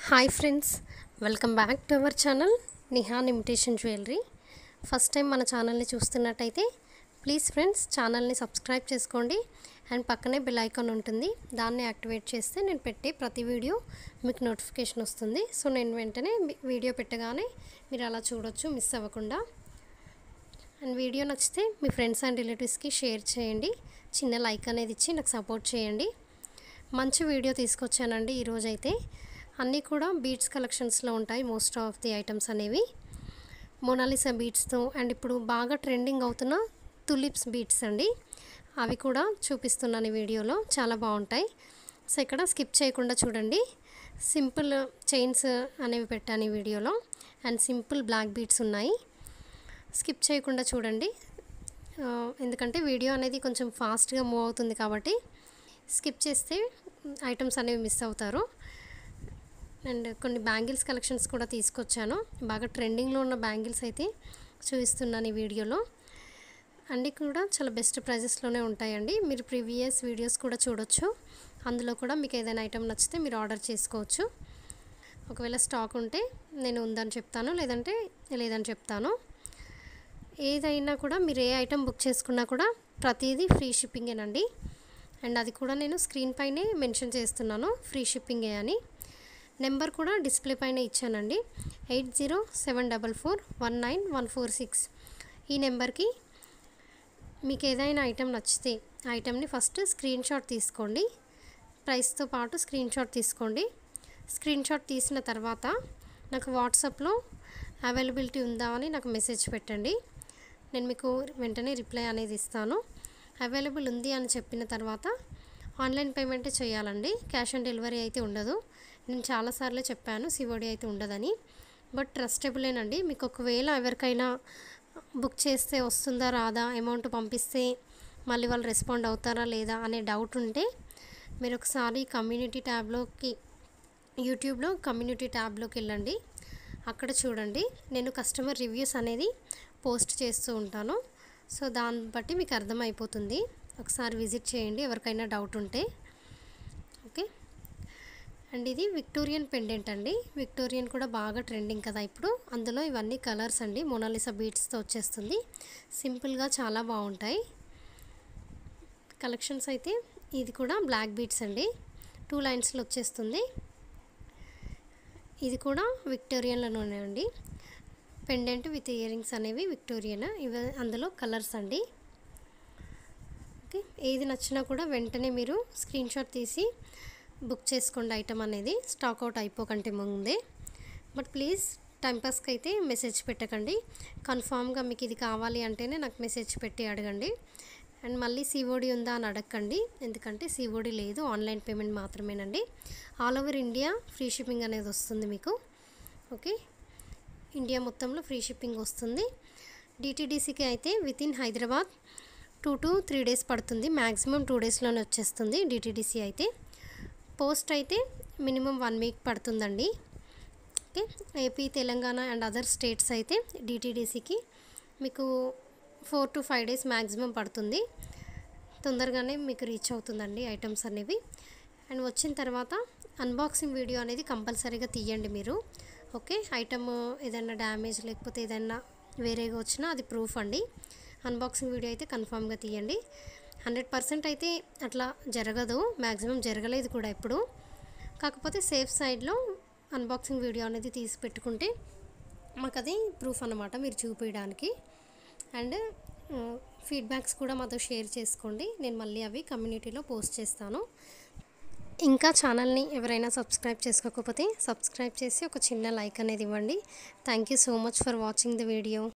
hi friends welcome back to our channel Nihan imitation jewellery first time మన ఛానల్ని చూస్తున్నట్టయితే please friends ఛానల్ని subscribe చేసుకోండి అండ్ పక్కనే బెల్ ఐకాన్ ఉంటుంది దాన్ని యాక్టివేట్ చేస్తే నేను పెట్టే ప్రతి వీడియో మీకు నోటిఫికేషన్ వస్తుంది సో నేను వెంటనే వి- వీడియో పెట్టగానే మీరు అలా చూడొచ్చు మిస్ అవ్వకుండా అండ్ వీడియో నచ్చితే మీ ఫ్రెండ్స్ అండ్ రిలేటివ్స్కి షేర్ చేయండి చిన్న లైక్ అనేది ఇచ్చి నాకు సపోర్ట్ చేయండి మంచి వీడియో తీసుకొచ్చానండి ఈరోజు అయితే అన్నీ కూడా బీట్స్ కలెక్షన్స్లో ఉంటాయి మోస్ట్ ఆఫ్ ది ఐటమ్స్ అనేవి మోనాలిసా బీట్స్తో అండ్ ఇప్పుడు బాగా ట్రెండింగ్ అవుతున్న తులిప్స్ బీట్స్ అండి అవి కూడా చూపిస్తున్నాను ఈ వీడియోలో చాలా బాగుంటాయి సో ఇక్కడ స్కిప్ చేయకుండా చూడండి సింపుల్ చైన్స్ అనేవి పెట్టాను ఈ వీడియోలో అండ్ సింపుల్ బ్లాక్ బీట్స్ ఉన్నాయి స్కిప్ చేయకుండా చూడండి ఆ, ఎందుకంటే వీడియో అనేది కొంచెం ఫాస్ట్గా మూవ్ అవుతుంది కాబట్టి స్కిప్ చేస్తే ఐటమ్స్ అనేవి మిస్ అవుతారు అండ్ కొన్ని బ్యాంగిల్స్ కలెక్షన్స్ కూడా తీసుకొచ్చాను బాగా ట్రెండింగ్లో ఉన్న బ్యాంగిల్స్ అయితే చూపిస్తున్నాను ఈ వీడియోలో అన్నీ కూడా చాలా బెస్ట్ ప్రైజెస్లోనే ఉంటాయండి మీరు ప్రీవియస్ వీడియోస్ కూడా చూడొచ్చు అందులో కూడా మీకు ఏదైనా ఐటమ్ నచ్చితే మీరు ఆర్డర్ చేసుకోవచ్చు ఒకవేళ స్టాక్ ఉంటే నేను ఉందని చెప్తాను లేదంటే లేదని చెప్తాను ఏదైనా కూడా మీరు ఏ ఐటెం బుక్ చేసుకున్నా కూడా ప్రతిదీ ఫ్రీ షిప్పింగేనండి అండ్ అది కూడా నేను స్క్రీన్ పైనే మెన్షన్ చేస్తున్నాను ఫ్రీ షిప్పింగే అని నెంబర్ కూడా డిస్ప్లే పైన ఇచ్చానండి eight zero seven double four one nine one four six ఈ నెంబర్కి మీకు ఏదైనా ఐటెం నచ్చితే ఆ ఐటెంని ఫస్ట్ స్క్రీన్ షాట్ తీసుకోండి ప్రైస్తో పాటు స్క్రీన్ షాట్ తీసుకోండి స్క్రీన్ షాట్ తీసిన తర్వాత నాకు వాట్సాప్లో అవైలబిలిటీ ఉందా అని నాకు మెసేజ్ పెట్టండి నేను మీకు వెంటనే రిప్లై అనేది ఇస్తాను అవైలబుల్ ఉంది అని చెప్పిన తర్వాత ఆన్లైన్ పేమెంటే చేయాలండి క్యాష్ ఆన్ డెలివరీ అయితే ఉండదు నేను చాలాసార్లు చెప్పాను సివోడి అయితే ఉండదని బట్ ట్రస్టబులేనండి మీకు ఒకవేళ ఎవరికైనా బుక్ చేస్తే వస్తుందా రాదా అమౌంట్ పంపిస్తే మళ్ళీ వాళ్ళు రెస్పాండ్ అవుతారా లేదా అనే డౌట్ ఉంటే మీరు ఒకసారి కమ్యూనిటీ ట్యాబ్లోకి యూట్యూబ్లో కమ్యూనిటీ ట్యాబ్లోకి వెళ్ళండి అక్కడ చూడండి నేను కస్టమర్ రివ్యూస్ అనేది పోస్ట్ చేస్తూ ఉంటాను సో దాన్ని బట్టి మీకు అర్థమైపోతుంది ఒకసారి విజిట్ చేయండి ఎవరికైనా డౌట్ ఉంటే ఓకే అండ్ ఇది విక్టోరియన్ పెండెంట్ అండి విక్టోరియన్ కూడా బాగా ట్రెండింగ్ కదా ఇప్పుడు అందులో ఇవన్నీ కలర్స్ అండి మొనాలిసా బీట్స్తో వచ్చేస్తుంది సింపుల్గా చాలా బాగుంటాయి కలెక్షన్స్ అయితే ఇది కూడా బ్లాక్ బీట్స్ అండి టూ లైన్స్లో వచ్చేస్తుంది ఇది కూడా విక్టోరియన్లోనే అండి పెండెంట్ విత్ ఇయర్ రింగ్స్ అనేవి విక్టోరియన్ ఇవి అందులో కలర్స్ అండి ఓకే ఏది నచ్చినా కూడా వెంటనే మీరు స్క్రీన్ షాట్ తీసి బుక్ చేసుకోండి ఐటమ్ అనేది స్టాక్ అవుట్ అయిపోకంటే ముందే బట్ ప్లీజ్ టైంపాస్కి అయితే మెసేజ్ పెట్టకండి కన్ఫామ్గా మీకు ఇది కావాలి అంటేనే నాకు మెసేజ్ పెట్టి అడగండి అండ్ మళ్ళీ సిఓడి ఉందా అని అడగండి ఎందుకంటే సిఓడి లేదు ఆన్లైన్ పేమెంట్ మాత్రమేనండి all over India free shipping అనేది వస్తుంది మీకు ఓకే ఇండియా మొత్తంలో ఫ్రీ షిప్పింగ్ వస్తుంది డిటీడీసీకి అయితే within Hyderabad two to three days పడుతుంది మ్యాక్సిమం టూ డేస్లోనే వచ్చేస్తుంది డిటీడీసీ అయితే పోస్ట్ అయితే మినిమం వన్ వీక్ పడుతుందండి okay AP Telangana and other states అయితే డిటీడీసీకి మీకు four to five days maximum పడుతుంది తొందరగానే మీకు రీచ్ అవుతుందండి ఐటమ్స్ అనేవి అండ్ వచ్చిన తర్వాత అన్బాక్సింగ్ వీడియో అనేది కంపల్సరీగా తీయండి మీరు ఓకే ఐటమ్ ఏదైనా డ్యామేజ్ లేకపోతే ఏదైనా వేరేగా వచ్చినా అది ప్రూఫ్ అండి అన్బాక్సింగ్ వీడియో అయితే కన్ఫామ్గా తీయండి హండ్రెడ్ పర్సెంట్ అయితే అట్లా జరగదు మ్యాక్సిమం జరగలేదు కూడా ఎప్పుడు కాకపోతే సేఫ్ సైడ్లో అన్బాక్సింగ్ వీడియో అనేది తీసి పెట్టుకుంటే మాకు అది ప్రూఫ్ అన్నమాట మీరు చూపించడానికి అండ్ ఫీడ్బ్యాక్స్ కూడా మాతో షేర్ చేసుకోండి నేను మళ్ళీ అవి కమ్యూనిటీలో పోస్ట్ చేస్తాను ఇంకా ఛానల్ని ఎవరైనా సబ్స్క్రైబ్ చేసుకోకపోతే సబ్స్క్రైబ్ చేసి ఒక చిన్న లైక్ అనేది ఇవ్వండి thank you so much for watching the video